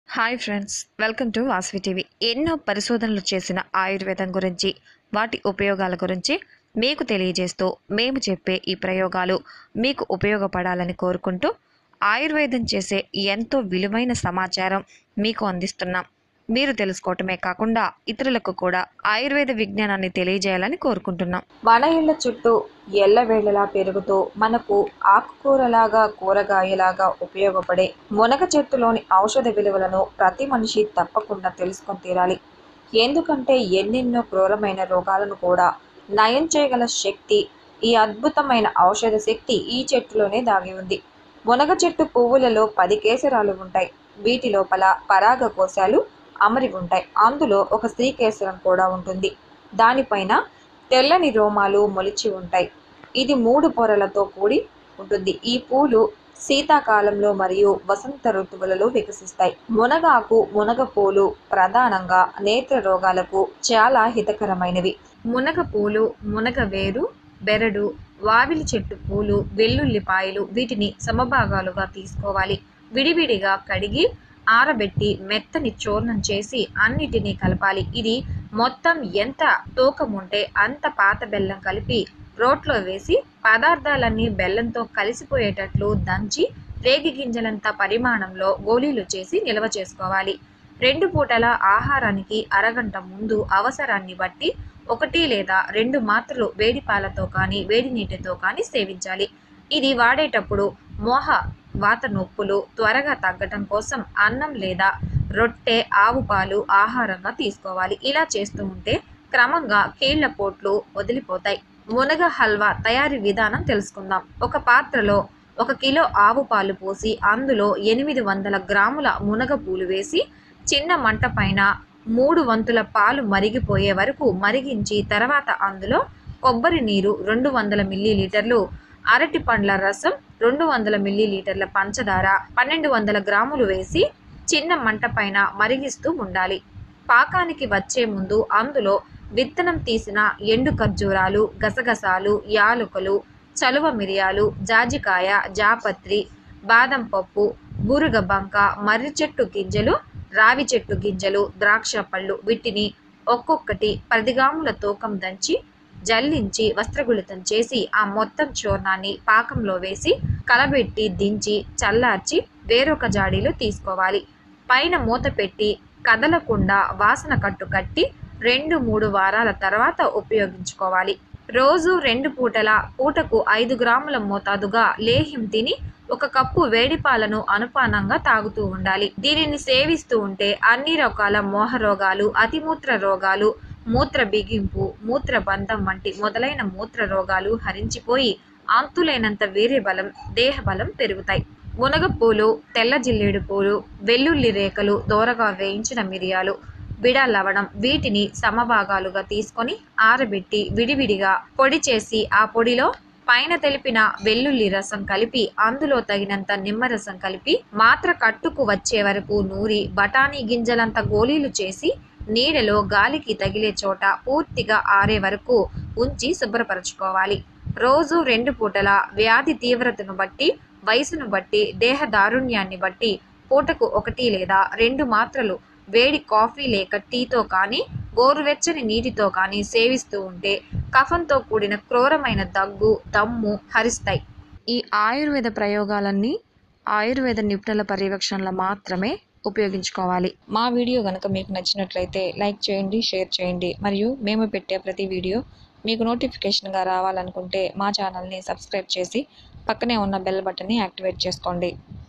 hi friends welcome to Vasavi TV ఎన్నో పరిశోధనలు చేసిన ఆయుర్వేదం గురించి వాటి ఉపయోగాల గురించి మీకు తెలియజేస్తూ మేము చెప్పే ఈ ప్రయోగాలు మీకు ఉపయోగపడాలని కోరుకుంటూ ఆయుర్వేదం చేసే ఎంతో విలువైన సమాచారం మీకు అందిస్తున్నాం మీరు తెలుసుకోవటమే కాకుండా ఇతరులకు కూడా ఆయుర్వేద విజ్ఞానాన్ని తెలియజేయాలని కోరుకుంటున్నాం మన ఇళ్ళ చుట్టూ ఎల్లవేళలా పెరుగుతూ మనకు ఆకుకూరలాగా కూరగాయలాగా ఉపయోగపడే మునగ చెట్టులోని ఔషధ విలువలను ప్రతి మనిషి తప్పకుండా తెలుసుకొని తీరాలి ఎందుకంటే ఎన్నెన్నో క్రూరమైన రోగాలను కూడా నయం చేయగల శక్తి ఈ అద్భుతమైన ఔషధ శక్తి ఈ చెట్టులోనే దాగి ఉంది మునగ చెట్టు పువ్వులలో పది కేసరాలు ఉంటాయి వీటి లోపల పరాగ కోశాలు అమరి ఉంటాయి అందులో ఒక స్త్రీ కేసరం కూడా ఉంటుంది దానిపైన తెల్లని రోమాలు మొలిచి ఉంటాయి ఇది మూడు పొరలతో కూడి ఉంటుంది ఈ పూలు శీతాకాలంలో మరియు వసంత ఋతువులలో వికసిస్తాయి మునగాకు మునగ పూలు ప్రధానంగా నేత్ర రోగాలకు చాలా హితకరమైనవి మునగ పూలు మునగ వేరు బెరడు వావిలి చెట్టు పూలు వెల్లుల్లిపాయలు వీటిని సమభాగాలుగా తీసుకోవాలి విడివిడిగా కడిగి ఆరబెట్టి మెత్తని చూర్ణం చేసి అన్నిటినీ కలపాలి ఇది మొత్తం ఎంత తూకం ఉంటే అంత పాత బెల్లం కలిపి రోట్లో వేసి పదార్థాలన్నీ బెల్లంతో కలిసిపోయేటట్లు దంచి రేగి గింజలంత పరిమాణంలో గోళీలు చేసి నిల్వ చేసుకోవాలి రెండు పూటల ఆహారానికి అరగంట ముందు అవసరాన్ని బట్టి ఒకటి లేదా రెండు మాత్రలు వేడి పాలతో కానీ వేడి నీటితో కానీ సేవించాలి ఇది వాడేటప్పుడు మోహ వాత నొప్పులు త్వరగా తగ్గటం కోసం అన్నం లేదా రొట్టె ఆవు పాలు ఆహారంగా తీసుకోవాలి ఇలా చేస్తూ ఉంటే క్రమంగా కీళ్ల పోట్లు వదిలిపోతాయి మునగ హల్వా తయారీ విధానం తెలుసుకుందాం ఒక పాత్రలో ఒక కిలో ఆవు పాలు పోసి అందులో ఎనిమిది వందల గ్రాముల మునగ పూలు వేసి చిన్న మంట పైన మూడు వంతుల పాలు మరిగిపోయే వరకు మరిగించి తర్వాత అందులో కొబ్బరి నీరు రెండు వందల మిల్లీలీటర్లు అరటి పండ్ల రసం రెండు వందల మిల్లీలీటర్ల పంచదార పన్నెండు వందల గ్రాములు వేసి చిన్న మంట పైన మరిగిస్తూ ఉండాలి పాకానికి వచ్చే ముందు అందులో విత్తనం తీసిన ఎండు ఖర్జూరాలు గసగసాలు యాలుకలు చలువ మిరియాలు జాజికాయ జాపత్రి బాదం పప్పు బూరుగ బంక మర్రి చెట్టు గింజలు రావి చెట్టు గింజలు ద్రాక్ష పళ్ళు వీటిని ఒక్కొక్కటి పది గ్రాముల తూకం దంచి జల్లించి వస్త్రగుళితం చేసి ఆ మొత్తం చూర్ణాన్ని పాకంలో వేసి కలబెట్టి దించి చల్లార్చి వేరొక జాడీలో తీసుకోవాలి పైన మూత పెట్టి కదలకుండా వాసన కట్టు కట్టి రెండు మూడు వారాల తర్వాత ఉపయోగించుకోవాలి రోజు రెండు పూటల పూటకు ఐదు గ్రాముల మోతాదుగా లేహ్యం తిని ఒక కప్పు వేడి పాలను అనుపానంగా తాగుతూ ఉండాలి దీనిని సేవిస్తూ ఉంటే అన్ని రకాల మోహ రోగాలు అతిమూత్ర రోగాలు మూత్ర బిగింపు మూత్ర బంధం వంటి మొదలైన మూత్ర రోగాలు హరించిపోయి అంతులేనంత వీర్య బలం దేహ బలం పెరుగుతాయి మునగ పూలు తెల్ల జిల్లేడు పూలు వెల్లుల్లి రేఖలు దోరగా వేయించిన మిరియాలు బిడ లవణం వీటిని సమభాగాలుగా తీసుకొని ఆరబెట్టి విడివిడిగా పొడి చేసి ఆ పొడిలో పైన తెలిపిన వెల్లుల్లి రసం కలిపి అందులో తగినంత నిమ్మరసం కలిపి మాత్ర కట్టుకు వచ్చే వరకు నూరి బఠానీ గింజలంత గోళీలు చేసి నీడలో గాలికి తగిలే చోట పూర్తిగా ఆరే వరకు ఉంచి శుభ్రపరచుకోవాలి రోజు రెండు పూటల వ్యాధి తీవ్రతను బట్టి వయసును బట్టి దేహ దారుణ్యాన్ని బట్టి పూటకు ఒకటి లేదా రెండు మాత్రలు వేడి కాఫీ లేక టీతో కానీ గోరువెచ్చని నీటితో కానీ సేవిస్తూ ఉంటే కఫంతో కూడిన క్రూరమైన దగ్గు దమ్ము హరిస్తాయి ఈ ఆయుర్వేద ప్రయోగాలన్నీ ఆయుర్వేద నిపుణుల పర్యవేక్షణలో మాత్రమే ఉపయోగించుకోవాలి మా వీడియో కనుక మీకు నచ్చినట్లయితే లైక్ చేయండి షేర్ చేయండి మరియు మేము పెట్టే ప్రతి వీడియో మీకు నోటిఫికేషన్గా రావాలనుకుంటే మా ఛానల్ని సబ్స్క్రైబ్ చేసి పక్కనే ఉన్న బెల్ బటన్ని యాక్టివేట్ చేసుకోండి